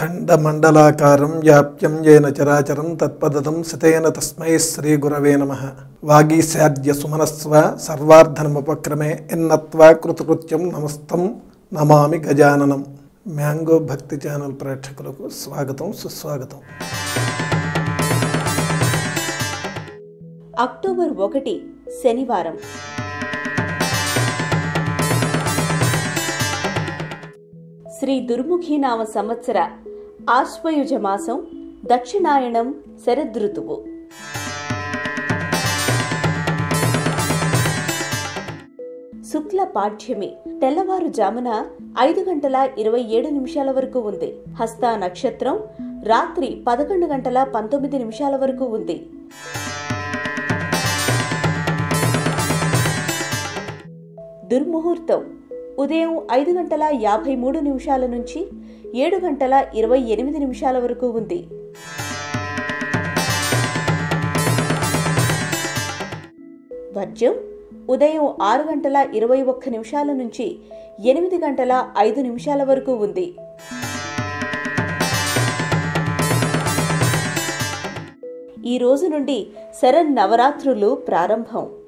అఖండమండలాకారం వ్యాప్యం ఏన చరాచరం తత్పదం సితేన తస్మై శ్రీ గురవే నమ వాగీశాద్య సుమనస్వ సర్వార్ధనముపక్రమే ఎన్నత్వా కృతకృత్యం నమస్తం నమామి గజాననం మ్యాంగో భక్తి ఛానల్ ప్రేక్షకులకు స్వాగతం సుస్వాగతం అక్టోబర్ ఒకటి శనివారం శ్రీ దుర్ముఖీనామ సంవత్సర ఆశ్వయుజ మాసం దక్షిణాయనం శరదృతువు శుక్ల పాఠ్యమి తెల్లవారుజామున ఐదు గంటల ఇరవై ఏడు నిమిషాల వరకు ఉంది హస్త నక్షత్రం రాత్రి పదకొండు గంటల పంతొమ్మిది నిమిషాల వరకు ఉంది దుర్ముహూర్తం ఉదయం ఐదు గంటల యాభై మూడు నిమిషాల నుంచి ఏడు గంటల ఇరవై ఎనిమిది నిమిషాల వరకు ఉంది వర్జం ఉదయం ఆరు గంటల ఇరవై ఒక్క నిమిషాల నుంచి ఎనిమిది గంటల ఐదు నిమిషాల వరకు ఉంది ఈ రోజు నుండి శరన్ నవరాత్రులు ప్రారంభం